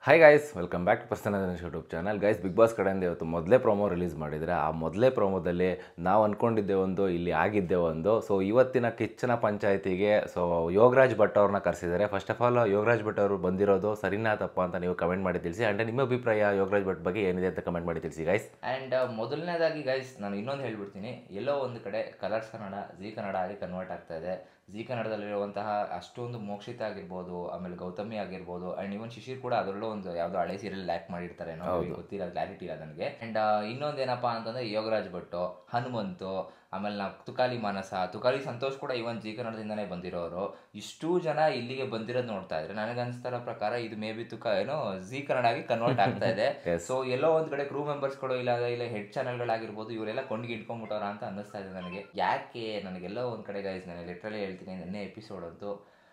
Hi guys welcome back to person YouTube channel guys Big Boss ಕಡೆಯಿಂದ ಇವತ್ತು ಮೊದಲೇ promo release ಮಾಡಿದರೆ ಆ ಮೊದಲೇ ಪ್ರೋಮೋದಲ್ಲಿ ನಾವು ಅಂದ್ಕೊಂಡಿದ್ದೆ ಒಂದು ಇಲ್ಲಿ ಆಗಿದ್ದೆ ಒಂದು ಸೊ ಇವತ್ತಿನ ಕಿಚ್ಚನ ಪಂಚಾಯತಿಗೆ ಸೊ ಯೋಗರಾಜ್ ಭಟ್ ಅವ್ರನ್ನ ಕರೆಸಿದ್ದಾರೆ first of all Yogaraj Bhat ಅವರು ಬಂದಿರೋದು ಸರಿನಾ ತಪ್ಪ ಅಂತ ನೀವು ಕಮೆಂಟ್ ಮಾಡಿ ತಿಳಿಸಿ ಆ್ಯಂಡ್ ನಿಮ್ಮ ಅಭಿಪ್ರಾಯ ಯೋಗರಾಜ್ ಭಟ್ ಬಗ್ಗೆ ಏನಿದೆ ಅಂತ ಕಮೆಂಟ್ ಮಾಡಿ ತಿಳಿಸಿ ಗೈಸ್ ಆ್ಯಂಡ್ ಮೊದಲನೇದಾಗಿ ಗೈಸ್ ನಾನು ಇನ್ನೊಂದು ಹೇಳ್ಬಿಡ್ತೀನಿ ಎಲ್ಲೋ ಒಂದು ಕಡೆ ಕಲರ್ಸ್ ಕನ್ನಡ ಜಿ ಕನ್ನಡ ಆಗಿ ಕನ್ವರ್ಟ್ ಆಗ್ತಾ ಇದೆ ಜಿ ಕನ್ನಡದಲ್ಲಿರುವಂತಹ ಅಷ್ಟೊಂದು ಮೋಕ್ಷಿತ ಆಗಿರ್ಬೋದು ಆಮೇಲೆ ಗೌತಮಿ ಆಗಿರ್ಬೋದು ಆ್ಯಂಡ್ ಇವನ್ ಶಿಶಿರ್ ಕೂಡ ಅದರಲ್ಲೂ ಒಂದು ಯಾವುದೋ ಹಳೆ ಸೀರಿಯಲ್ ಲ್ಯಾಕ್ ಮಾಡಿರ್ತಾರೆ ಗೊತ್ತಿಲ್ಲ ಕ್ಲಾರಿಟಿ ಇಲ್ಲ ನನಗೆ ಆ್ಯಂಡ್ ಇನ್ನೊಂದೇನಪ್ಪ ಅಂತಂದ್ರೆ ಯೋಗರಾಜ್ ಭಟ್ಟು ಹನುಮಂತು ಆಮೇಲೆ ನಾವು ತುಕಾಲಿ ಮಾನಸ ತುಕಾಲಿ ಸಂತೋಷ್ ಕೂಡ ಇವನ್ ಜಿ ಕನ್ನಡದಿಂದನೇ ಬಂದಿರೋರು ಇಷ್ಟೂ ಜನ ಇಲ್ಲಿಗೆ ಬಂದಿರೋದು ನೋಡ್ತಾ ಇದ್ರೆ ನನಗೆ ಅನಿಸ್ತಾರ ಪ್ರಕಾರ ಇದು ಮೇ ಬಿ ತುಕ ಏನೋ ಜಿ ಕನ್ನಡ ಆಗಿ ಕನ್ವರ್ಟ್ ಆಗ್ತಾ ಇದೆ ಸೊ ಎಲ್ಲೋ ಒಂದ್ ಕಡೆ ಕ್ರೂ ಮೆಂಬರ್ಸ್ಗಳು ಇಲ್ಲ ಇಲ್ಲ ಹೆಡ್ ಚಾನಲ್ಗಳಾಗಿರ್ಬೋದು ಇವರೆಲ್ಲ ಕೊಂಡಿಗೆ ಇಟ್ಕೊಂಡ್ಬಿಟ್ಟವ್ರ ಅಂತ ಅನ್ನಿಸ್ತಾ ಇದೆ ನನಗೆ ಯಾಕೆ ನನಗೆಲ್ಲೋ ಒಂದ್ ಕಡೆ ಗೈಸ್ ನಾನು ಲಿಟ್ರಲಿ ಹೇಳ್ತೀನಿ ನೆನ್ನೆ ಎಪಿಸೋಡ್ ಅಂತೂ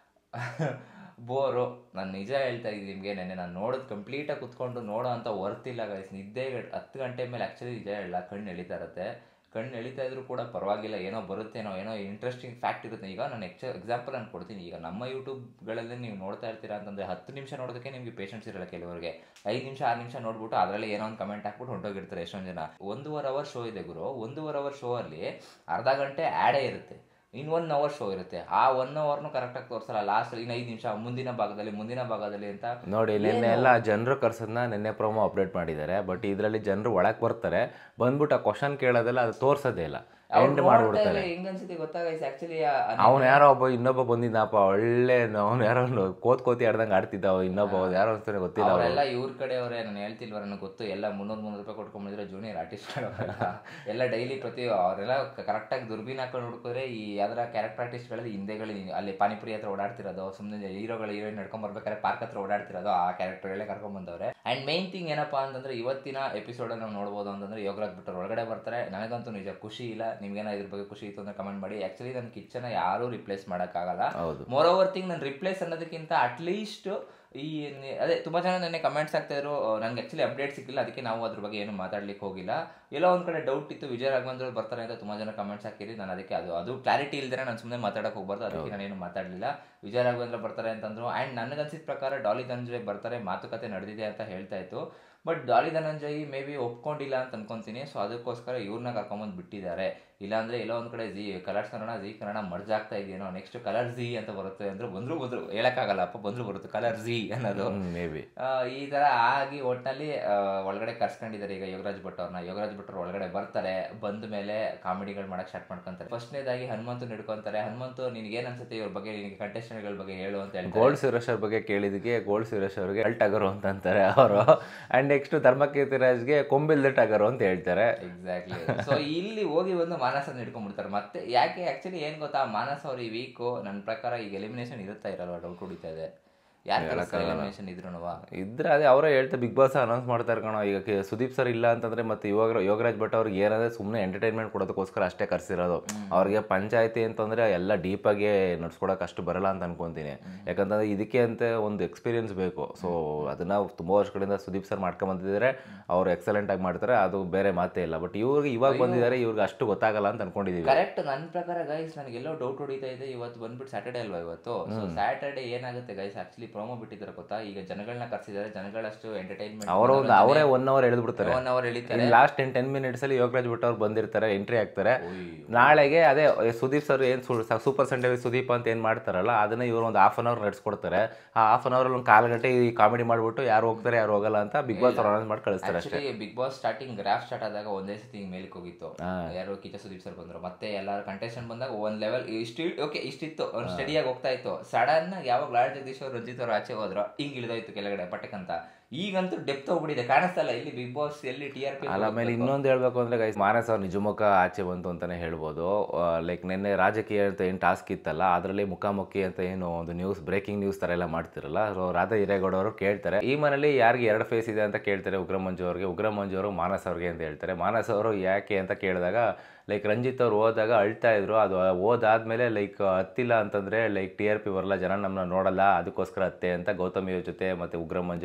ಬೋರು ನಾನು ನಿಜ ಹೇಳ್ತಾ ಇದ್ದೀನಿ ನಿಮಗೆ ನೆನ್ನೆ ನಾನು ನೋಡೋದು ಕಂಪ್ಲೀಟಾಗಿ ಕುತ್ಕೊಂಡು ನೋಡೋ ಅಂತ ವರ್ತಿಲ್ಲ ಗೈಸ್ ನಿದ್ದೆ ಹತ್ತು ಗಂಟೆ ಮೇಲೆ ಆ್ಯಕ್ಚುಲಿ ನಿಜ ಹೇಳ ಕಣ್ಣು ಎಳಿತಾ ಇರುತ್ತೆ ಕಣ್ಣು ಎಳಿತಾ ಇದ್ರು ಕೂಡ ಪರವಾಗಿಲ್ಲ ಏನೋ ಬರುತ್ತೇನೋ ಏನೋ ಇಂಟ್ರೆಸ್ಟಿಂಗ್ ಫ್ಯಾಕ್ಟ್ ಇರುತ್ತೆ ಈಗ ನಾನು ಎಕ್ಚ ಎಕ್ಸಾಂಪಲ್ ನಾನು ಕೊಡ್ತೀನಿ ಈಗ ನಮ್ಮ ಯೂಟ್ಯೂಬ್ಗಳಲ್ಲಿ ನೀವು ನೋಡ್ತಾ ಇರ್ತೀರಾ ಅಂತಂದರೆ ಹತ್ತು ನಿಮಿಷ ನೋಡೋದಕ್ಕೆ ನಿಮಗೆ ಪೇಷನ್ಸ್ ಇರಲ್ಲ ಕೆಲವರಿಗೆ ಐದು ನಿಮಿಷ ಆರು ನಿಮಿಷ ನೋಡ್ಬಿಟ್ಟು ಅದರಲ್ಲಿ ಏನೋ ಒಂದು ಕಮೆಂಟ್ ಹಾಕ್ಬಿಟ್ಟು ಹೊಂಟೋಗಿರ್ತಾರೆ ಎಷ್ಟೊಂದು ಜನ ಒಂದೂವರೆ ಅವರ್ ಶೋ ಇದೆ ಗುರು ಒಂದೂವರೆ ಅವರ್ ಶೋ ಅಲ್ಲಿ ಅರ್ಧ ಗಂಟೆ ಆ್ಯಡೇ ಇರುತ್ತೆ ಇನ್ನು ಒನ್ ಅವರ್ ಶೋ ಇರುತ್ತೆ ಆ ಒನ್ ಅವರ್ನು ಕರೆಕ್ಟಾಗಿ ತೋರಿಸಲ್ಲ ಲಾಸ್ಟ್ ಇನ್ನು ಐದು ನಿಮಿಷ ಮುಂದಿನ ಭಾಗದಲ್ಲಿ ಮುಂದಿನ ಭಾಗದಲ್ಲಿ ಅಂತ ನೋಡಿ ನಿನ್ನೆ ಎಲ್ಲ ಜನರು ಕರ್ಸೋದನ್ನ ನಿನ್ನೆ ಪ್ರೋಮೋ ಅಪ್ಡೇಟ್ ಮಾಡಿದ್ದಾರೆ ಬಟ್ ಇದರಲ್ಲಿ ಜನರು ಒಳಗೆ ಬರ್ತಾರೆ ಬಂದ್ಬಿಟ್ಟು ಆ ಕ್ವಶನ್ ಕೇಳೋದೆಲ್ಲ ಅದು ತೋರ್ಸೋದೇ ಇಲ್ಲ ಎಂಡ್ ಮಾಡ್ಬಿಡ್ತಾರೆ ಹೆಂಗ್ ಅನ್ಸುತ್ತೆ ಗೊತ್ತಾಗೈಸ್ ಆಕ್ಚುಲಿ ಅವ್ನು ಯಾರೋ ಒಬ್ಬ ಇನ್ನೊಬ್ಬ ಬಂದಿದ್ದಪ್ಪ ಒಳ್ಳೆ ಅವ್ನು ಯಾರೋ ಒಂದು ಕೋತ್ ಕೋತಿ ಆಡ್ದಂಗೆ ಆಡ್ತಿದ್ದ ಅವ ಇನ್ನೊಬ್ಬ ಅವ್ನು ಯಾರೋ ಅನ್ಸ್ತಾನೆ ಗೊತ್ತಿಲ್ಲ ಅವ್ರು. ಅವರೆಲ್ಲ ಇವ್ರ ಕಡೆಯವರೇ ನಾನು ಹೇಳ್ತಿಲ್ವ ನನಗೆ ಗೊತ್ತು ಎಲ್ಲ ಮುನ್ನೂರು ಮುನ್ನೂರು ರೂಪಾಯಿ ಕೊಟ್ಕೊಂಡ್ಬಂದಿರೋ ಜೂನಿಯರ್ ಆರ್ಟಿಸ್ಟ್ಗಳು ಎಲ್ಲ ಡೈಲಿ ಪ್ರತಿ ಅವರೆಲ್ಲ ಕರೆಕ್ಟಾಗಿ ದುರ್ಬೀನ್ ಹಾಕೊಂಡು ಹುಡುಕಿದ್ರೆ ಈ ಯಾವ್ದಾರ ಕ್ಯಾರೆಕ್ಟರ್ ಆರ್ಟಿಸ್ಟ್ಗಳಲ್ಲಿ ಹಿಂದೆಗಳು ಅಲ್ಲಿ ಪಾನಿಪುರಿ ಹತ್ರ ಓಡಾಡ್ತಿರೋದು ಸುಮ್ಮನೆ ಹೀರೋಗಳು ಹೀರೋಯಿನ್ ನಡ್ಕೊಂಡ್ ಬರ್ಬೇಕಾದ್ರೆ ಪಾರ್ಕ್ ಹತ್ರ ಓಡಾಡ್ತಿರೋದು ಆ ಕ್ಯಾರೆಕ್ಟರ್ಗಳೇ ಕರ್ಕೊಂಡ್ ಬಂದವ್ರೆ ಅಂಡ್ ಮೈನ್ ಥಿಂಗ್ ಏನಪ್ಪಾ ಅಂತಂದ್ರೆ ಇವತ್ತಿನ ಎಪಿಸೋಡ್ ನಾವು ನೋಡ್ಬೋದು ಅಂತಂದ್ರೆ ಯೋಗರಾಜ್ ಬಿಟ್ಟರು ಒಳಗಡೆ ಬರ್ತಾರೆ ನನಗಂತೂ ನಿಜ ಖುಷಿ ಇಲ್ಲ ನಿಮ್ಗೇನೋ ಇದ್ರ ಬಗ್ಗೆ ಖುಷಿ ಇತ್ತು ಅಂದ್ರೆ ಕಮೆಂಟ್ ಮಾಡಿ ಆಕ್ಚುಲಿ ನನ್ನ ಕಿಚನ್ ಯಾರೂ ರಿಪ್ಲೇಸ್ ಮಾಡೋಕ್ಕಾಗಲ್ಲ ಹೌದು ಮೋರ್ ಓವರ್ ಥಿಂಗ್ ನಾನು ರಿಪ್ಲೇಸ್ ಅನ್ನೋದಕ್ಕಿಂತ ಅಟ್ಲೀಸ್ಟ್ ಈ ನಿ- ಅದೇ ತುಂಬಾ ಜನ ನೆನ್ನೆ ಕಮೆಂಟ್ಸ್ ಆಗ್ತಾ ಇದ್ರು ನಂಗೆ ಆಕ್ಚುಲಿ ಅಪ್ಡೇಟ್ ಸಿಕ್ಕಿಲ್ಲ ಅದಕ್ಕೆ ನಾವು ಅದ್ರ ಬಗ್ಗೆ ಏನು ಮಾತಾಡ್ಲಿಕ್ಕೆ ಹೋಗಿಲ್ಲ ಎಲ್ಲೋ ಒಂದ್ ಕಡೆ ಡೌಟ್ ಇತ್ತು ವಿಜಯ ರಾಘವೇಂದ್ರ ಅವ್ರು ಬರ್ತಾರೆ ಅಂತ ತುಂಬಾ ಜನ ಕಮೆಂಟ್ಸ್ ಹಾಕಿರಿ ನಾನು ಅದಕ್ಕೆ ಅದು ಅದು ಕ್ಲಾರಿಟಿ ಇಲ್ದೇ ನಾನು ಸುಮ್ಮನೆ ಮಾತಾಡಕ್ ಹೋಗ್ಬಾರ್ದು ಅದಕ್ಕೆ ನಾನೇನು ಮಾತಾಡಲಿಲ್ಲ ವಿಜಯ ರಾಘವೇಂದ್ರ ಬರ್ತಾರೆ ಅಂತಂದ್ರು ಅಂಡ್ ನನಗನ್ಸಿದ ಪ್ರಕಾರ ಡಾಲಿ ಧನಂಜಯ್ ಬರ್ತಾರೆ ಮಾತುಕತೆ ನಡೆದಿದೆ ಅಂತ ಹೇಳ್ತಾ ಇತ್ತು but Daali Dhananjay maybe ಒಪ್ಕೊಂಡಿಲ್ಲ ಅಂತ ಅನ್ಕೊಂತೀನಿ ಸೊ ಅದಕ್ಕೋಸ್ಕರ ಇವ್ರನ್ನ ಕರ್ಕೊಂಬಂದು ಬಿಟ್ಟಿದ್ದಾರೆ ಇಲ್ಲಾಂದ್ರೆ ಎಲ್ಲೋ ಒಂದ್ ಕಡೆ Zee Colors Kannada Zee Kannada merge ಆಗ್ತಾ ಇದೆಯೇನೋ ನೆಕ್ಸ್ಟ್ ಕಲರ್ ಜಿ ಅಂತ ಬರುತ್ತೆ ಅಂದ್ರೆ ಬಂದ್ರು ಬಂದ್ರು ಹೇಳಕ್ಕಾಗಲ್ಲ ಅಪ್ಪ ಬಂದ್ರು ಬರುತ್ತೆ ಕಲರ್ ಜಿ ಅನ್ನೋದು ಮೇ ಬಿ ಆ, ಈ ತರ ಆಗಿ ಒಟ್ನಲ್ಲಿ ಆ, ಒಳಗಡೆ ಕರ್ಸ್ಕೊಂಡಿದ್ದಾರೆ ಈಗ ಯೋಗರಾಜ್ ಭಟ್ ಅವ್ರನ್ನ ಯೋಗರಾಜ್ ಭಟ್ ಅವ್ರು ಒಳಗಡೆ ಬರ್ತಾರೆ ಬಂದ ಮೇಲೆ ಕಾಮಿಡಿಗಳು ಮಾಡಕ್ ಸ್ಟಾರ್ಟ್ ಮಾಡ್ಕೊಂತಾರೆ ಫಸ್ಟ್ನೇದಾಗಿ ಹನುಮಂತು ಹಿಡ್ಕೊಂತಾರೆ ಹನುಮಂತು ನಿನ್ಗೆ ಏನ್ ಅನ್ಸುತ್ತೆ ಇವ್ರ ಬಗ್ಗೆ ನಿನಗೆ contestant ಗಳ ಬಗ್ಗೆ ಹೇಳು ಅಂತ ಹೇಳ್ತಾರೆ ಗೋಲ್ಡ್ ಸುರೇಶ್ ಅವ್ರ ಬಗ್ಗೆ ಕೇಳಿದಕ್ಕೆ ಗೋಲ್ಡ್ ಸುರೇಶ್ ಅವ್ರಿಗೆ ಅಲ್ಟ್ ಆಗರು ಅಂತ ಅಂತಾರೆ ಅವರು ಅಂಡ್ ನೆಕ್ಸ್ಟ್ ಧರ್ಮಕೀರ್ತಿ ರಾಜ್ಗೆ ಕೊಂಬಿಲ್ದ ಟಗರು ಅಂತ ಹೇಳ್ತಾರೆ ಎಕ್ಸಾಕ್ಟ್ಲಿ ಸೊ ಇಲ್ಲಿ ಹೋಗಿ ಬಂದು ಮಾನಸನ ಹಿಡ್ಕೊಂಡ್ಬಿಡ್ತಾರೆ ಮತ್ತೆ ಯಾಕೆ ಆಕ್ಚುಲಿ ಏನ್ ಗೊತ್ತಾ ಮಾನಸ ಅವ್ರ ಈ ವೀಕು ನನ್ನ ಪ್ರಕಾರ ಈಗ ಎಲಿಮಿನೇಷನ್ ಇರುತ್ತಾ ಇರಲ್ವಾ ಡೌಟ್ ಹೊಡಿತಾ ಇದೆ ಯಾರು ಎಲಿಮಿನೇಷನ್ ಇದ್ರು ಇದ್ರೆ ಅದೇ ಅವರೇ ಹೇಳ್ತಾ ಬಿಗ್ ಬಾಸ್ ಅನೌನ್ಸ್ ಮಾಡ್ತಾರೆ ಕಣೋ ಈಗ ಕೆ- ಸುದೀಪ್ ಸರ್ ಇಲ್ಲ ಅಂತಂದ್ರೆ ಮತ್ತೆ ಇವಾಗ ಯೋಗರಾಜ್ ಭಟ್ ಅವ್ರಿಗೆ ಏನಂದ್ರೆ ಸುಮ್ಮನೆ ಎಂಟರ್ಟೈನ್ಮೆಂಟ್ ಕೊಡೋದಕ್ಕೋಸ್ಕರ ಅಷ್ಟೇ ಕರ್ಸಿರೋದು ಅವ್ರಿಗೆ ಪಂಚಾಯತಿ ಅಂತಂದ್ರೆ ಎಲ್ಲ ಡೀಪಾಗಿ ನಡ್ಸ್ಕೊಡಕ್ಕೆ ಅಷ್ಟು ಬರಲ್ಲ ಅಂತ ಅನ್ಕೊಂತೀನಿ ಯಾಕಂತಂದ್ರೆ ಇದಕ್ಕೆ ಅಂತ ಒಂದು ಎಕ್ಸ್ಪೀರಿಯನ್ಸ್ ಬೇಕು ಸೊ ಅದನ್ನ ತುಂಬ ವರ್ಷಗಳಿಂದ ಸುದೀಪ್ ಸರ್ ಮಾಡ್ಕೊಂಡ್ ಬಂದಿದ್ದಾರೆ ಅವ್ರು ಎಕ್ಸಲೆಂಟ್ ಆಗಿ ಮಾಡ್ತಾರೆ ಅದು ಬೇರೆ ಮಾತೇ ಇಲ್ಲ ಬಟ್ ಇವ್ರಿಗೆ ಇವಾಗ ಬಂದಿದ್ದಾರೆ ಇವ್ರಿಗೆ ಅಷ್ಟು ಗೊತ್ತಾಗಲ್ಲ ಅಂತ ಅನ್ಕೊಂಡಿದೀವಿ ಕರೆಕ್ಟ್ ನನ್ನ ಪ್ರಕಾರ ಗೈಸ್ ನನಗೆಲ್ಲೋ ಡೌಟ್ ಹೊಡಿತಾ ಇದೆ ಇವತ್ತು ಬಂದ್ಬಿಟ್ಟು ಸ್ಯಾಟರ್ಡೆ ಅಲ್ವಾ ಇವತ್ತು ಸೊ ಸ್ಯಾಟರ್ಡೆ ಏನಾಗುತ್ತೆ ಗೈಸ್ ಆಕ್ಚುಲಿ ಪ್ರೋಮೋ ಬಿಟ್ಟಿದ್ದಾರೆ ಗೊತ್ತಾ ಈಗ ಜನಗಳನ್ನ ಕರ್ಸಿದ್ದಾರೆ ಜನಗಳಷ್ಟು ಎಂಟರ್ಟೈನ್ಮೆಂಟ್ ಅವರ ಒಂದು ಅವರೇ ಒನ್ ಅವರ್ ಎಳೆದು ಬಿಡ್ತಾರೆ ಒನ್ ಅವರ್ ಎಳಿತಾರೆ ಲಾಸ್ಟ್ ಟೆನ್ ಟೆನ್ ಮಿನಿಟ್ಸ್ ಅಲ್ಲಿ ಯೋಗರಾಜ್ ಭಟ್ ಅವ್ರು ಬಂದಿರ್ತಾರೆ ಎಂಟ್ರಿ ಆಗ್ತಾರೆ ನಾಳೆಗೆ ಅದೇ ಸುದೀಪ್ ಸರ್ ಏನ್ ಸೂಪರ್ ಸಂಡೇ ಸುದೀಪ್ ಅಂತ ಏನ್ ಮಾಡ್ತಾರಲ್ಲ ಅದನ್ನ ಇವರು ಒಂದು ಹಾಫ್ ಅನ್ ಅವರ್ ನಡೆಸ್ಕೊಡ್ತಾರೆ ಆ ಹಾಫ್ ಅನ್ ಅವರ್ ಒಂದು ಕಾಲು ಗಂಟೆ ಈ ಕಾಮಿಡಿ ಮಾಡ್ಬಿಟ್ಟು ಯಾರು ಹೋಗ್ತಾರೆ ಯಾರು ಹೋಗಲ್ಲ ಅಂತ ಬಿಗ್ ಬಾಸ್ ಅವ್ರು ಅನೌನ್ಸ್ ಮಾಡಿ ಕಳಿಸ್ತಾರೆ ಅಷ್ಟೇ actually Big Boss starting graph start ಆದಾಗ ಒಂದೇ ಸತಿ ಹಿಂಗ್ ಮೇಲಕ್ಕೆ ಹೋಗಿತ್ತು ಯಾರು ಕಿಚ್ಚ ಸುದೀಪ್ ಸರ್ ಬಂದ್ರು ಮತ್ತೆ ಎಲ್ಲಾರು ಕಂಟೆಸ್ಟೆಂಟ್ ಬಂದಾಗ ಒಂದ್ ಲೆವೆಲ್ ಇಷ್ಟು ಓಕೆ ಇಷ್ಟಿತ್ತು ಅವ್ರು ಸ್ಟಡಿಯಾಗಿ ಹೋಗ್ತಾ ಇತ್ತು ಸಡನ್ ಆಗಿ ಯಾವಾಗ ಲಾಲ್ ಜಗದೀಶ್ ಅವ್ರು ರಂಜಿತ್ ಅವ್ರು ಆಚೆ ಹೋದ್ರು ಹಿಂಗ್ ಇಳಿದೋಯ್ತು ಕೆಳಗಡೆ ಪಟಕಂತ ಈಗಂತೂ ಡೆಪ್ತ್ ಹೋಗ್ಬಿಟ್ಟಿದೆ ಕಾಣಿಸ್ತಾ ಇಲ್ಲ ಇಲ್ಲಿ ಬಿಗ್ ಬಾಸ್ ಎಲ್ಲಿ ಟಿ ಆರ್ ಪಿ ಅಲ್ಲ ಆಮೇಲೆ ಇನ್ನೊಂದು ಹೇಳ್ಬೇಕು ಅಂದ್ರೆ ಗೈಸ್ ಮಾನಸ್ ಅವ್ರ ನಿಜಮುಖ ಆಚೆ ಬಂತು ಅಂತಾನೆ ಹೇಳ್ಬೋದು ಲೈಕ್ ನಿನ್ನೆ ರಾಜಕೀಯ ಅಂತ ಏನು ಟಾಸ್ಕ್ ಇತ್ತಲ್ಲ ಅದರಲ್ಲಿ ಮುಖಾಮುಖಿ ಅಂತ ಏನು ಒಂದು ನ್ಯೂಸ್ ಬ್ರೇಕಿಂಗ್ ನ್ಯೂಸ್ ತರ ಎಲ್ಲ ಮಾಡ್ತಿರಲ್ಲ ಸೊ ರಾಧಾ ಹಿರೇಗೌಡ ಅವರು ಕೇಳ್ತಾರೆ ಈ ಮನೇಲಿ ಯಾರಿಗೆ ಎರಡು ಫೇಸ್ ಇದೆ ಅಂತ ಕೇಳ್ತಾರೆ ಉಗ್ರ ಮಂಜು ಅವ್ರಿಗೆ ಉಗ್ರ ಮಂಜು ಅವರು ಮಾನಸ್ ಅವ್ರಿಗೆ ಅಂತ ಹೇಳ್ತಾರೆ ಮಾನಸ್ ಅವರು ಯಾಕೆ ಅಂತ ಕೇಳಿದಾಗ ಲೈಕ್ ರಂಜಿತ್ ಅವ್ರು ಹೋದಾಗ ಅಳ್ತಾ ಇದ್ರು ಅದು ಓದಾದ್ಮೇಲೆ ಲೈಕ್ ಹತ್ತಿಲ್ಲ ಅಂತಂದ್ರೆ ಲೈಕ್ ಟಿ ಆರ್ ಪಿ ಬರಲ್ಲ ಜನ ನಮ್ಮನ್ನ ನೋಡಲ್ಲ ಅದಕ್ಕೋಸ್ಕರ ಹತ್ತೆ ಅಂತ ಗೌತಮಿ ಅವ್ರ ಜೊತೆ ಮತ್ತೆ ಉಗ್ರ ಮಂಜು ಅವ್ರ ಜೊತೆ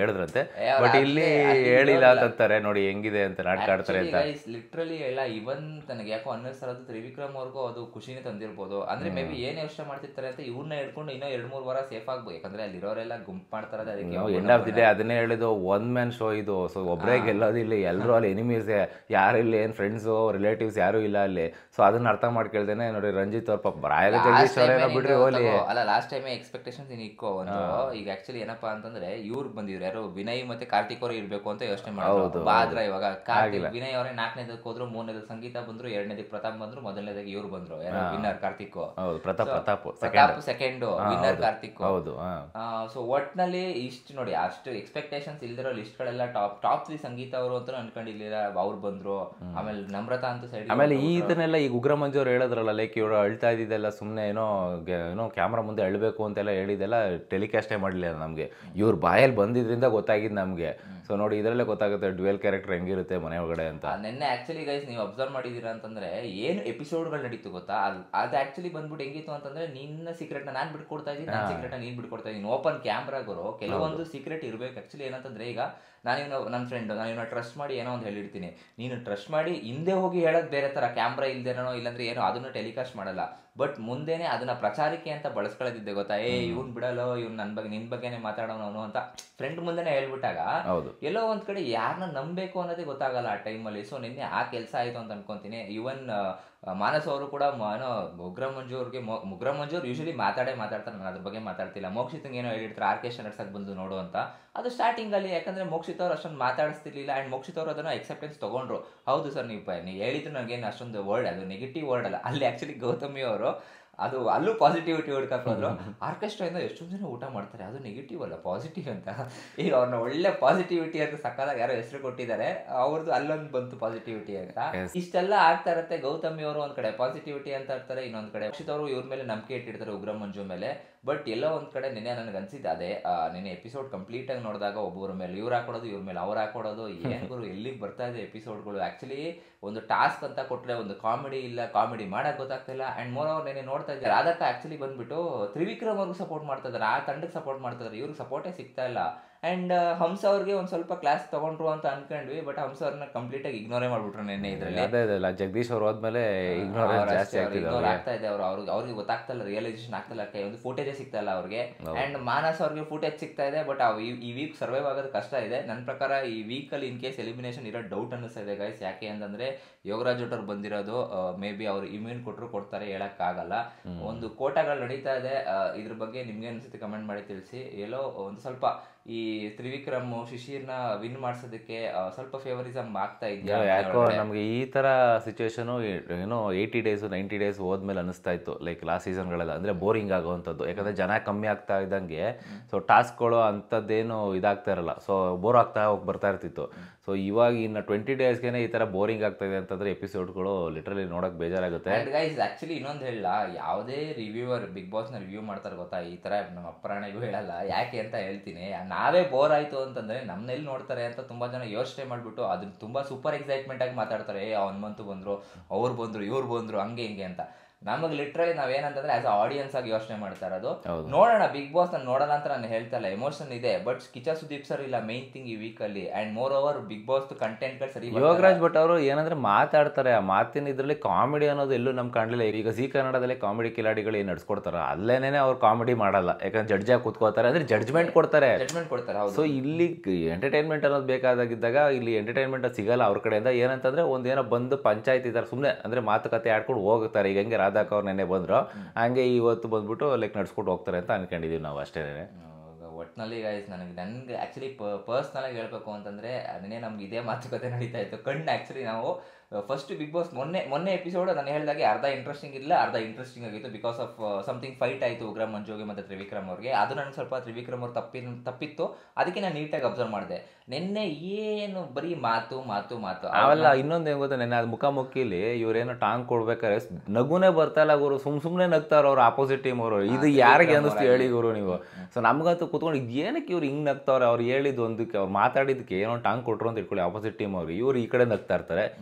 ಹೇಳಿದ್ರಂತೆ ಏ, ಅವ್ರು ಬಟ್ ಇಲ್ಲಿ ಅಲ್ಲೇ- ಅಲ್ಲಿ ಹೇಳಿಲ್ಲ ಇರೋಲ್ಲ. ಅಂತಾರೆ ನೋಡಿ ಹೆಂಗಿದೆ ಅಂತ ನಾಟಕ ಆಡ್ತಾರೆ ಅಂತ ಲಿಟ್ರಲಿ ಎಲ್ಲ ಇವನ್ ನನಗೆ ಯಾಕೋ ಅನ್ನಿಸ್ತಾ ಇರೋದು ತ್ರಿವಿಕ್ರಮ್ ಅವ್ರಿಗೂ ಅದು ಖುಷಿನೇ ತಂದಿರ್ಬೋದು ಅಂದ್ರೆ ಮೇ ಬಿ ಏನ್ ಯೋಚನೆ ಮಾಡ್ತಿರ್ತಾರೆ ಅಂತ ಇವ್ರನ್ನ ಹಿಡ್ಕೊಂಡು ಇನ್ನೂ ಎರಡ್ ಮೂರ್ ವಾರ ಸೇಫ್ ಆಗ್ಬೋದು ಯಾಕಂದ್ರೆ ಅಲ್ಲಿರೋರೆಲ್ಲ ಗುಂಪು ಮಾಡ್ತಾರೆ ಅದಕ್ಕೆ ಎಂಡ್ ಆಫ್ ದಿ ಡೇ ಅದನ್ನೇ ಹೇಳಿದ್ದು ಒನ್ ಮ್ಯಾನ್ ಶೋ ಇದು ಸೊ ಒಬ್ಬರೇ ಗೆಲ್ಲೋದಿಲ್ಲ ಎಲ್ಲರೂ ಅಲ್ಲಿ ಎನಿಮೀಸ್ ಯಾರು ಇಲ್ಲ ಏನು ಫ್ರೆಂಡ್ಸು ರಿಲೇಟಿವ್ಸ್ ಯಾರು ಇಲ್ಲ ಅಲ್ಲಿ ಸೊ ಅದನ್ನ ಅರ್ಥ ಮಾಡ್ಕೊಳ್ದೇನೆ ನೋಡಿ ರಂಜಿತ್ ಅವ್ರ ಪಾಪ ರಾಯರ ಜಗದೀಶ್ ಅವರೇನೋ ಬಿಡ್ರಿ ಹೋಲಿ ಅಲ್ಲ ಲಾಸ್ಟ್ ಟೈಮ್ ಎಕ್ಸ್ಪೆಕ್ಟೇಷನ್ಸ್ ಇನ್ ಇಕ್ಕೋ ಒಂದು ಈಗ ಆಕ್ಚುಲಿ ಏನಪ್ಪಾ ಅಂತಂದ್ರೆ ಇವ್ರು ಬಂದಿದ್ರು ಯಾರು ವಿನಯ್ ಮತ್ತೆ ಕಾರ್ತಿಕ್ ಅವರು ಇರ್ಬೇಕು ಅಂತ ಯೋಚನೆ ಮಾಡಿದ್ರು ಬಾದ್ರ ಇವಾಗ ಕಾರ್ತಿಕ್ ವಿನಯ್ ಅವರೇ ನಾಲ್ಕನೇದಕ್ಕೆ ಹೋದ್ರು ಮೂರನೇದಕ್ಕೆ ಸಂಗೀತ ಬಂದ್ರು ಎರಡನೇದಕ್ಕೆ ಪ್ರತಾಪ್ ಬಂದ್ರು ಮೊದಲನೇದಾಗಿ ಇವ್ರು ಬಂದ್ರು ಯಾರು ವಿನ್ನರ್ ಕಾರ್ತಿಕ್ ಹೌದು Pratap Pratap second Pratap second winner Karthik ಹೌದು ಹಾ ಸೊ ಒಟ್ನಲ್ಲಿ ಇಷ್ಟು ನೋಡಿ ಅಷ್ಟು ಎಕ್ಸ್ಪೆಕ್ಟೇಷನ್ಸ್ ಇಲ್ದಿರೋ ಲಿಸ್ಟ್ ಗಳೆಲ್ಲ ಟಾಪ್ ಟಾಪ್ ತ್ರೀ ಸಂಗೀತ ಅವರು ಅಂತ ಅನ್ಕೊಂಡಿರ್ಲಿಲ್ಲ ಅವ್ರು ಬಂದ್ರು ಆಮೇಲೆ ನಮ್ರತಾ ಅಂತ ಸೈಡ್ ಆಮೇಲೆ ಈ ಇದನ್ನೆಲ್ಲ ಈಗ ಉಗ್ರ ಮಂಜು ಅವ್ರು ಹೇಳಿದ್ರಲ್ಲ ಲೈಕ್ ಇವರು ಅಳ್ತಾ ಇದ್ದಿದ್ದೆಲ್ಲ ಸುಮ್ಮನೆ ಏನೋ ಗೆ- ಏನೋ ಕ್ಯಾಮ್ರಾ ಮುಂದೆ ಅಳ್ಬೇಕು ಅಂತೆಲ್ಲ ಹೇಳಿದ್ದೆಲ್ಲ ಟೆಲಿಕಾಸ್ಟೇ ಮಾಡಲಿಲ್ಲ ನಮಗೆ ಇವ್ರ ಬಾಯಲ್ಲಿ ಬಂದಿದ್ರಿಂದ ಗೊತ್ತಾಗಿದ್ದು ನಮಗೆ ಸೊ ನೋಡಿ ಇದರಲ್ಲೇ ಗೊತ್ತಾಗುತ್ತೆ ಡ್ಯುವೆಲ್ ಕ್ಯಾರೆಕ್ಟರ್ ಹೆಂಗಿರುತ್ತೆ ಮನೆ ಒಳಗಡೆ ಅಂತ ನಿನ್ನೆ ಆಕ್ಚುಲಿ ಗೈಸ್ ನೀವು ಅಬ್ಸರ್ವ್ ಮಾಡಿದೀರಾ ಅಂತಂದ್ರೆ ಏನು ಎಪಿಸೋಡ್ಗಳು ನಡೀತು ಗೊತ್ತಾ ಅದ್- ಅದು ಆಕ್ಚುಲಿ ಬಂದ್ಬಿಟ್ಟು ಹೆಂಗಿತ್ತು ಅಂತಂದ್ರೆ ನಿನ್ನ ಸೀಕ್ರೆಟ್ ನಾನ್ ಬಿಟ್ಕೊಡ್ತಾ ಇದ್ದೀನಿ ನನ್ನ ಸೀಕ್ರೆಟ್ ನೀನ್ ಬಿಟ್ಕೊಡ್ತಾ ಇದ್ದೀನಿ ಓಪನ್ ಕ್ಯಾಮ್ರಾಗರು ಕೆಲವೊಂದು ಸೀಕ್ರೆಟ್ ಇರ್ಬೇಕು ಆಕ್ಚುಲಿ ಏನಂತಂದ್ರೆ ಈಗ ನಾನು ನನ್ನ ಫ್ರೆಂಡ್ ನಾನು ಇವನ್ನ ಟ್ರಸ್ಟ್ ಮಾಡಿ ಏನೋ ಒಂದು ಹೇಳಿರ್ತೀನಿ ನೀನು ಟ್ರಸ್ಟ್ ಮಾಡಿ ಹಿಂದೆ ಹೋಗಿ ಹೇಳೋದು ಬೇರೆ ತರ ಕ್ಯಾಮ್ರಾ ಇಲ್ದೇನೋ ಇಲ್ಲಾಂದ್ರೆ ಏನೋ ಅದನ್ನು ಟೆಲಿಕಾಸ್ಟ್ ಮಾಡಲ್ಲ ಬಟ್ ಮುಂದೆನೆ ಅದನ್ನ ಪ್ರಚಾರಕ್ಕೆ ಅಂತ ಬಳಸ್ಕೊಳ್ಳೋದಿದ್ದೆ ಗೊತ್ತಾ ಏ ಇವ್ನ್ ಬಿಡಲ್ಲೋ ಇವ್ನ್ ನನ್ ಬಗ್ಗೆ ನಿನ್ ಬಗ್ಗೆನೇ ಮಾತಾಡೋನು ಅಂತ ಫ್ರೆಂಡ್ ಮುಂದೆನೆ ಹೇಳ್ಬಿಟ್ಟಾಗ ಹೌದು ಎಲ್ಲೋ ಒಂದ್ ಕಡೆ ಯಾರನ್ನ ನಂಬಬೇಕು ಅನ್ನೋದೇ ಗೊತ್ತಾಗಲ್ಲ ಆ ಟೈಮಲ್ಲಿ ಸೊ ನಿನ್ನೆ ಆ ಕೆಲಸ ಆಯ್ತು ಅಂತ ಅನ್ಕೊಂತೀನಿ ಈವನ್ ಮಾನಸ್ ಅವರು ಕೂಡ ಮ- ಏನೋ ಮುಗ್ರ ಮಂಜು ಅವ್ರಿಗೆ ಮೊ- ಮುಗ್ರ ಮಂಜು ಅವ್ರು ಯೂಶಲಿ ಮಾತಾಡೇ ಮಾತಾಡ್ತಾರೆ ನಾನು ಅದ್ರ ಬಗ್ಗೆ ಮಾತಾಡ್ತಿಲ್ಲ ಮೋಕ್ಷಿತಂಗೆ ಏನೋ ಹೇಳಿರ್ತಾರೆ ಆರ್ಕೆಸ್ಟ್ರಾ ನಡ್ಸಕ್ ಬಂದು ನೋಡು ಅಂತ ಅದು ಸ್ಟಾರ್ಟಿಂಗ್ ಅಲ್ಲಿ ಯಾಕಂದ್ರೆ ಮೋಕ್ಷಿತ್ ಅವ್ರು ಅಷ್ಟೊಂದು ಮಾತಾಡಿಸ್ತಿರ್ಲಿಲ್ಲ ಅಂಡ್ ಮೋಕ್ಷಿತ್ ಅವರು ಅದನ್ನ ಎಕ್ಸೆಪ್ಟೆನ್ಸ್ ತಗೊಂಡ್ರು ಹೌದು ಸರ್ ನೀವು ಪ- ನೀವು ಹೇಳಿದ್ರು ನನಗೇನು ಅಷ್ಟೊಂದು ವರ್ಡ್ ಅದು ನೆಗೆಟಿವ್ ವರ್ಡ್ ಅಲ್ಲ ಅಲ್ಲಿ ಆಕ್ಚುಲಿ ಗೌತಮಿ ಅವರು ಅದು ಅಲ್ಲೂ ಪಾಸಿಟಿವಿಟಿ ಹುಡ್ಕಕ್ ಹೋದ್ರು ಆರ್ಕೆಸ್ಟ್ರಾಯಿಂದ ಎಷ್ಟೊಂದು ಜನ ಊಟ ಮಾಡ್ತಾರೆ ಅದು ನೆಗೆಟಿವ್ ಅಲ್ಲ ಪಾಸಿಟಿವ್ ಅಂತ ಈಗ ಅವ್ರನ್ನ ಒಳ್ಳೆ ಪಾಸಿಟಿವಿಟಿ ಅಂತ ಸಕ್ಕದಾಗ ಯಾರೋ ಹೆಸರು ಕೊಟ್ಟಿದ್ದಾರೆ ಅವ್ರದ್ದು ಅಲ್ಲೊಂದು ಬಂತು ಪಾಸಿಟಿವಿಟಿ ಅಂತ ಇಷ್ಟೆಲ್ಲ ಆಗ್ತಾ ಇರತ್ತೆ ಗೌತಮಿ ಅವರು ಒಂದ್ ಕಡೆ ಪಾಸಿಟಿವಿಟಿ ಅಂತ ಇರ್ತಾರೆ ಇನ್ನೊಂದ್ ಕಡೆ ಅಕ್ಷಿತ್ ಅವರು ಇವ್ರ ಮೇಲೆ ನಂಬಿಕೆ ಇಟ್ಟಿರ್ತಾರೆ ಉಗ್ರ ಮಂಜು ಮೇಲೆ ಬಟ್ ಎಲ್ಲೋ ಒಂದ್ ಕಡೆ ನಿನ್ನೆ ನನಗೆ ಅನ್ಸಿದ್ದು ಅದೇ ಆ, ನಿನ್ನೆ ಎಪಿಸೋಡ್ ಕಂಪ್ಲೀಟ್ ಆಗಿ ನೋಡಿದಾಗ ಒಬ್ಬರ ಮೇಲೆ ಇವ್ರು ಹಾಕೊಡೋದು ಇವ್ರ ಮೇಲೆ ಅವ್ರು ಹಾಕೊಡೋದು ಏನ್ ಗುರು ಎಲ್ಲಿಗೆ ಬರ್ತಾ ಇದೆ ಎಪಿಸೋಡ್ಗಳು ಆಕ್ಚುಲಿ ಒಂದು ಟಾಸ್ಕ್ ಅಂತ ಕೊಟ್ರೆ ಒಂದು ಕಾಮಿಡಿ ಇಲ್ಲ ಕಾಮಿಡಿ ಮಾಡಕ್ ಗೊತ್ತಾಗ್ತಿಲ್ಲ ಅಂಡ್ ಮೋರ್ ಅವ್ರು ನೆನೆ ನೋಡ್ತಾ ಇದ್ದಾರೆ ಅದಕ್ಕೆ ಆಕ್ಚುಲಿ ಬಂದ್ಬಿಟ್ಟು ತ್ರಿವಿಕ್ರಮ್ ಅವ್ರಿಗೆ ಸಪೋರ್ಟ್ ಮಾಡ್ತಾ ಇದಾರೆ ಆ ತಂಡಕ್ಕೆ ಸಪೋರ್ಟ್ ಮಾಡ್ತಾ ಇದಾರೆ ಇವ್ರಿಗೆ ಸಪೋರ್ಟೇ ಸಿಗ್ತಾ ಇಲ್ಲ ಅಂಡ್ ಹಂಸ ಅವ್ರಿಗೆ ಒಂದ್ ಸ್ವಲ್ಪ ಕ್ಲಾಸ್ ತಗೊಂಡ್ರು ಅಂತ ಅನ್ಕೊಂಡ್ವಿ ಬಟ್ ಹಂಸ ಅವ್ರನ್ನ ಕಂಪ್ಲೀಟ್ ಆಗಿ ಇಗ್ನೋರೇ ಮಾಡ್ಬಿಟ್ರು ನೆನ್ನೆ ಇದ್ರಲ್ಲಿ ಅದೇ ಇದೆಲ್ಲ ಜಗದೀಶ್ ಅವ್ರು ಹೋದ್ಮೇಲೆ ಇಗ್ನೋರೆನ್ಸ್ ಜಾಸ್ತಿ ಆಗ್ತಿದೆ ಇಗ್ನೋರ್ ಆಗ್ತಾ ಇದೆ ಅವ್ರು ಅವ್ರಿಗೆ ಅವ್ರಿಗೆ ಗೊತ್ತಾಗ್ತಾ ಇಲ್ಲ ರಿಯಲೈಸೇಷನ್ ಆಗ್ತಾ ಇಲ್ಲ ಕೈ ಒಂದು ಫುಟೇಜೇ ಸಿಗ್ತಾ ಇಲ್ಲ ಅವ್ರಿಗೆ ಅಂಡ್ ಮಾನಸ್ ಅವ್ರಿಗೆ ಫುಟೇಜ್ ಸಿಗ್ತಾ ಇದೆ ಬಟ್ ಈ ವೀಕ್ ಸರ್ವೈವ್ ಆಗೋದು ಕಷ್ಟ ಇದೆ ನನ್ನ ಪ್ರಕಾರ ಈ ವೀಕ್ ಅಲ್ಲಿ ಇನ್ ಕೇಸ್ ಎಲಿಮಿನೇಷನ್ ಇರೋ ಡೌಟ್ ಅನ್ನಿಸ್ತಾ ಇದೆ ಗೈಸ್ ಯಾಕೆ ಅಂತಂದ್ರೆ ಯೋಗರಾಜ್ ಅವ್ರು ಬಂದಿರೋದು ಮೇ ಬಿ ಅವ್ರು ಇಮ್ಯೂನ್ ಕೊಟ್ಟರು ಕೊಡ್ತಾರೆ ಹೇಳಕ್ ಆಗಲ್ಲ ಒಂದು ಕೋಟಾಗಳು ನಡೀತಾ ಇದೆ ಆ, ಇದ್ರ ಬಗ್ಗೆ ನಿಮ್ಗೆ ಅನ್ಸುತ್ತೆ ಕಮೆಂಟ್ ಮಾಡಿ ತಿಳಿಸಿ ಎಲ್ಲೋ ಒಂದು ಸ್ವಲ್ಪ ಈ ತ್ರಿವಿಕ್ರಮ್ ಶಿಶಿರ್ನ ವಿನ್ ಮಾಡ್ಸೋದಕ್ಕೆ ಆ, ಸ್ವಲ್ಪ ಫೇವರಿಸಮ್ ಆಗ್ತಾ ಇದೆಯಾ ಯಾಕೋ ನಮಗೆ ಈ ಥರ ಸಿಚುವೇಶನು ಏನೋ ಏಯ್ಟಿ ಡೇಸು ನೈಂಟಿ ಡೇಸ್ ಹೋದ್ಮೇಲೆ ಅನಿಸ್ತಾ ಇತ್ತು ಲೈಕ್ ಲಾಸ್ಟ್ ಸೀಸನ್ಗಳೆಲ್ಲ ಅಂದರೆ ಬೋರಿಂಗ್ ಆಗೋವಂಥದ್ದು ಯಾಕಂದರೆ ಜನ ಕಮ್ಮಿ ಆಗ್ತಾ ಇದ್ದಂಗೆ ಸೊ ಟಾಸ್ಕ್ಗಳು ಅಂಥದ್ದೇನು ಇದಾಗ್ತಾ ಇರಲ್ಲ ಸೊ ಬೋರ್ ಆಗ್ತಾ ಹೋಗಿ ಬರ್ತಾ ಇರ್ತಿತ್ತು ಸೊ ಇವಾಗ ಇನ್ನು ಟ್ವೆಂಟಿ ಡೇಸ್ಗೆ ಈ ಥರ ಬೋರಿಂಗ್ ಆಗ್ತಾ ಇದೆ ಅಂತಂದರೆ ಎಪಿಸೋಡ್ಗಳು ಲಿಟ್ರಲಿ ನೋಡೋಕೆ ಬೇಜಾರಾಗುತ್ತೆ ಅಂಡ್ ಗೈಸ್ ಆಕ್ಚುಲಿ ಇನ್ನೊಂದು ಹೇಳಲ್ಲ ಯಾವುದೇ ರಿವ್ಯೂವರ್ ಬಿಗ್ ಬಾಸ್ ನ ರಿವ್ಯೂ ಮಾಡ್ತಾರೆ ಗೊತ್ತಾ ಈ ತರ ನಮ್ಮ ಅಪ್ಪರಾಣಿಗೂ ಹೇಳಲ್ಲ ಯಾಕೆ ಅಂತ ಹೇಳ್ತೀನಿ ನಾವೇ ಬೋರ್ ಆಯ್ತು ಅಂತಂದ್ರೆ ನಮ್ನೆಲ್ಲಿ ನೋಡ್ತಾರೆ ಅಂತ ತುಂಬಾ ಜನ ಯೋಚನೆ ಮಾಡ್ಬಿಟ್ಟು ಅದನ್ನ ತುಂಬಾ ಸೂಪರ್ ಎಕ್ಸೈಟ್ಮೆಂಟ್ ಆಗಿ ಮಾತಾಡ್ತಾರೆ ಏ ಹನುಮಂತು ಬಂದ್ರು ಅವ್ರು ಬಂದ್ರು ಇವ್ರು ಬಂದ್ರು ಹಂಗೆ ಹಿಂಗೆ ಅಂತ ನಮಗೆ ಲಿಟ್ರಲಿ ನಾವೇನಂತಂದ್ರೆ ಆಸ್ ಆಡಿಯನ್ಸ್ ಆಗಿ ಯೋಚನೆ ಮಾಡ್ತಾ ಇರೋದು ನೋಡೋಣ ಬಿಗ್ ಬಾಸ್ ನಾನು ನೋಡೋಣ ಅಂತ ನಾನು ಹೇಳ್ತಾ ಇಲ್ಲ ಎಮೋಷನ್ ಇದೆ ಬಟ್ ಕಿಚ ಸುದೀಪ್ ಸರ್ ಇಲ್ಲ ಮೈನ್ ಥಿಂಗ್ ಈ ವೀಕ್ ಅಲ್ಲಿ and moreover Bigg Boss ಕಂಟೆಂಟ್ಗಳು ಸರಿ ಬರ್ತಾ ಇಲ್ಲ. ಯೋಗರಾಜ್ ಭಟ್ ಅವರು ಏನಂದ್ರೆ ಮಾತಾಡ್ತಾರೆ ಆ ಮಾತಿನ ಇದರಲ್ಲಿ ಕಾಮಿಡಿ ಅನ್ನೋದು ಎಲ್ಲೂ ನಮ್ಗೆ ಕಾಣಲಿಲ್ಲ ಈಗ ಜಿ ಕನ್ನಡದಲ್ಲಿ ಕಾಮಿಡಿ ಕಿಲಾಡಿಗಳು ಏನು ನಡ್ಸ್ಕೊಡ್ತಾರೆ ಅಲ್ಲೇನೇ ಅವ್ರು ಕಾಮಿಡಿ ಮಾಡಲ್ಲ ಯಾಕಂದ್ರೆ ಜಡ್ಜಾಗಿ ಕೂತ್ಕೋತಾರೆ ಅಂದ್ರೆ ಜಡ್ಜ್ಮೆಂಟ್ ಕೊಡ್ತಾರೆ ಜಡ್ಜ್ಮೆಂಟ್ ಕೊಡ್ತಾರೆ ಹೌದು ಸೊ ಇಲ್ಲಿ ಎಂಟರ್ಟೈನ್ಮೆಂಟ್ ಅನ್ನೋದು ಬೇಕಾದಾಗಿದ್ದಾಗ ಇಲ್ಲಿ ಎಂಟರ್ಟೈನ್ಮೆಂಟ್ ಸಿಗಲ್ಲ ಅವ್ರ ಕಡೆಯಿಂದ ಏನಂತಂದ್ರೆ ಒಂದೇನೋ ಬಂದು ಪಂಚಾಯತ್ ಇದ್ದಾರೆ ಸುಮ್ಮನೆ ಅಂದ್ರೆ ಮಾತುಕತೆ ಆಡ್ಕೊಂಡು ಹೋಗ್ತಾರೆ ಈಗ ಹೆಂಗೆ ರಾಧಾಕ್ ಅವ್ರು ನೆನ್ನೆ ಬಂದ್ರು ಹಂಗೆ ಇವತ್ತು ಬಂದ್ಬಿಟ್ಟು ಲೈಕ್ ನಡ್ಸ್ಕೊಂಡು ಹೋಗ್ತಾರೆ ಅಂತ ಅನ್ಕೊಂಡಿದೀವಿ ನಾವು ಅಷ್ಟೇ ಒಟ್ನಲ್ಲಿ ಗೈಸ್ ನನಗೆ ನನ್ಗೆ ಆ್ಯಕ್ಚುಲಿ ಪರ್ಸ್ನಲ್ ಆಗಿ ಹೇಳ್ಬೇಕು ಅಂತಂದ್ರೆ ಅದನ್ನೇ ನಮ್ಗೆ ಇದೇ ಮಾತುಕತೆ ನಡೀತಾ ಇತ್ತು ಕಣ್ಣು ಆ್ಯಕ್ಚುಲಿ ನಾವು ಫಸ್ಟ್ ಬಿಗ್ ಬಾಸ್ ಮೊನ್ನೆ ಮೊನ್ನೆ ಎಪಿಸೋಡ್ ನಾನು ಹೇಳ್ದಾಗೆ ಅರ್ಧ ಇಂಟ್ರೆಸ್ಟಿಂಗ್ ಇಲ್ಲ ಅರ್ಧ ಇಂಟ್ರೆಸ್ಟಿಂಗ್ ಆಗಿತ್ತು ಬಿಕಾಸ್ ಆಫ್ ಸಮಥಿಂಗ್ ಫೈಟ್ ಆಯಿತು ಉಗ್ರ ಮಂಜುಗೆ ಮತ್ತು ತ್ರಿವಿಕ್ರಮ್ ಅವ್ರಿಗೆ ಅದು ನನಗೆ ಸ್ವಲ್ಪ ತ್ರಿವಿಕ್ರಮ್ ಅವ್ರು ತಪ್ಪಿ ತಪ್ಪಿತ್ತು ಅದಕ್ಕೆ ನಾನು ನೀಟಾಗಿ ಅಬ್ಸರ್ವ್ ಮಾಡಿದೆ ನಿನ್ನೆ ಏನು ಬರೀ ಮಾತು ಮಾತು ಮಾತು ಅವೆಲ್ಲ ಇನ್ನೊಂದು ಏನು ಗೊತ್ತಾ ನೆನ್ನೆ ಅದು ಮುಖಾಮುಖಿಲಿ ಇವ್ರೇನೋ ಟಾಂಗ್ ಕೊಡ್ಬೇಕಾದ್ರೆ ಸ್- ನಗುನೇ ಬರ್ತಾ ಇಲ್ಲ ಗುರು ಸುಮ್ ಸುಮ್ಮನೆ ನಗ್ತಾರ ಅವ್ರು ಆಪೋಸಿಟ್ ಟೀಮ್ ಅವರು ಇದು ಯಾರಿಗೆ ಅನಿಸ್ತು ಹೇಳಿ ಗುರು ನೀವು ಸೊ ನಮ್ಗಂತೂ ಕುತ್ಕೊಂಡು ಇದ್ ಏನಕ್ಕೆ ಇವ್ರು ಹಿಂಗೆ ನಗ್ತಾವ್ರೆ ಅವ್ರು ಹೇಳಿದ್ದು ಒಂದಕ್ಕೆ ಅವ್ರು ಮಾತಾಡಿದ್ದಕ್ಕೆ ಏನೋ ಟಾಂಗ್ ಕೊಟ್ರು ಅಂತ ಇಟ್ಕೊಳ್ಳಿ ಆಪೋಸಿಟ್ ಟೀಮ್ ಅವ್ರು ಇವ್ರು ಈ ಕಡೆ ನಗ್ತಾ ಇರ್ತಾರೆ ಇವ್ರಿಗೇನೋ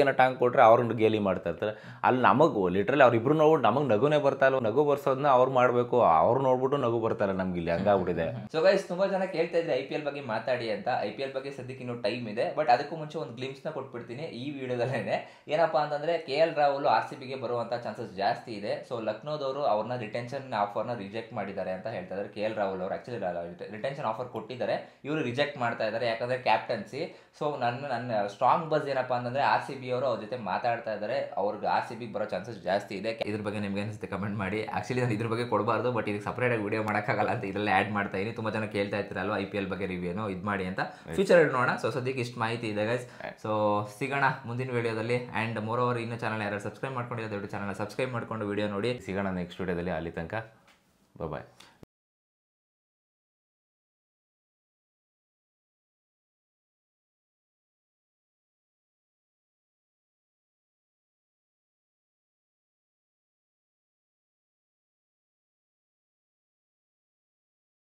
ಏನೋ ಟಾಂಗ್ ಕೊಟ್ರೆ ಅವ್ರನ್ನ ಗೇಲಿ ಮಾಡ್ತಾ ಇರ್ತಾರೆ ಅಲ್ಲಿ ನಮಗೂ ಲಿಟ್ರಲಿ ಅವ್ರಿಬ್ರು ನೋಡ್ಬಿಟ್ಟು ನಮಗೆ ನಗುನೇ ಬರ್ತಾ ಇಲ್ಲ ನಗು ಬರ್ಸೋದನ್ನ ಅವ್ರು ಮಾಡಬೇಕು ಅವ್ರು ನೋಡ್ಬಿಟ್ಟು ನಗು ಬರ್ತಾರೆ ನಮ್ಗೆ ಇಲ್ಲಿ ಹಂಗಾಗ್ಬಿಟ್ಟಿದೆ ಸೊ ಗೈಸ್ ತುಂಬಾ ಜನ ಕೇಳ್ತಾ ಇದ್ರೆ ಐ ಪಿ ಎಲ್ ಬಗ್ಗೆ ಮಾತಾಡಿ ಅಂತ ಐ ಪಿ ಎಲ್ ಬಗ್ಗೆ ಸದ್ಯಕ್ಕೆ ಇನ್ನೂ ಟೈಮ್ ಇದೆ ಬಟ್ ಅದಕ್ಕೂ ಮುಂಚೆ ಒಂದು ಗ್ಲಿಮ್ಸ್ ನ ಕೊಟ್ಬಿಡ್ತೀನಿ ಈ ವಿಡಿಯೋದಲ್ಲೇನೆ ಏನಪ್ಪಾ ಅಂತಂದ್ರೆ K L Rahul R C ಬಿಗೆ ಬರುವಂತ ಚಾನ್ಸಸ್ ಜಾಸ್ತಿ ಇದೆ ಸೊ ಲಕ್ನೋದವರು ಅವ್ರನ್ನ ರಿಟೆನ್ಷನ್ ಆಫರ್ನ ರಿಜೆಕ್ಟ್ ಮಾಡಿದ್ದಾರೆ ಅಂತ ಹೇಳ್ತಾ ಇದ್ದಾರೆ ಕೆ ಎಲ್ ರಾಹುಲ್ ಅವರು ಆಕ್ಚುಲಿ ರಿಟೆನ್ಷನ್ ಆಫರ್ ಕೊಟ್ಟಿದ್ದಾರೆ ಇವರು ರಿಜೆಕ್ಟ್ ಮಾಡ್ತಾ ಇದ್ದಾರೆ ಯಾಕಂದ್ರೆ ಕ್ಯಾಪ್ಟನ್ಸಿ ಸೊ ನನ್ನ ನನ್ನ ಸ್ಟ್ರಾಂಗ್ ಬಸ್ ಏನಪ್ಪಾ ಅಂತಂದ್ರೆ ಆರ್ ಸಿ ಬಿ ಅವರು ಅವ್ರ ಜೊತೆ ಮಾತಾಡ್ತಾ ಇದ್ದಾರೆ ಅವ್ರಿಗೆ ಆರ್ ಸಿ ಬಿ ಬರೋ ಚಾನ್ಸಸ್ ಜಾಸ್ತಿ ಇದೆ ಇದ್ರ ಬಗ್ಗೆ ನಿಮ್ಗೆ ಅನಿಸುತ್ತೆ ಕಮೆಂಟ್ ಮಾಡಿ ಆಕ್ಚುಲಿ ನಾನು ಇದ್ರ ಬಗ್ಗೆ ಕೊಡಬಾರ್ದು ಬಟ್ ಇದಕ್ಕೆ ಸಪರೇಟ್ ಆಗಿ ವಿಡಿಯೋ ಮಾಡೋಕ್ಕಾಗಲ್ಲ ಅಂತ ಇದರಲ್ಲಿ ಆ್ಯಡ್ ಮಾಡ್ತಾ ಇದೀನಿ ತುಂಬಾ ಜನ ಕೇಳ್ತಾ ಇರ್ತೀರಲ್ವ ಐ ಪಿ ಎಲ್ ಬಗ್ಗೆ ರಿವ್ಯೂನು ಇದು ಮಾಡಿ ಅಂತ ಫ್ಯೂಚರ್ ನೋಡೋಣ ಸೊ ಸದ್ಯಕ್ಕೆ ಇಷ್ಟು ಮಾಹಿತಿ ಇದೆ ಗೈಸ್ ಸೊ ಸಿಗೋಣ ಮುಂದಿನ ವಿಡಿಯೋದಲ್ಲಿ ಆ್ಯಂಡ್ ಮೋರ್ ಓವರ್ ಇನ್ನೂ ಚಾನಲ್ ಯಾರು ಸಬ್ಸ್ಕ್ರೈಬ್ ಮಾಡ್ಕೊಂಡಿರೋ ದಯವಿಟ್ಟು ಚಾನಲ್ ಸಬ್ಸ್ಕ್ರೈಬ್ ಮಾಡ್ಕೊಂಡು ವಿಡಿಯೋ ನೋಡಿ ಸಿಗೋಣ ನೆಕ್ಸ್ಟ್ ವಿಡಿಯೋದಲ್ಲಿ ಅಲ್ಲಿ ತನಕ ಬಾಯ್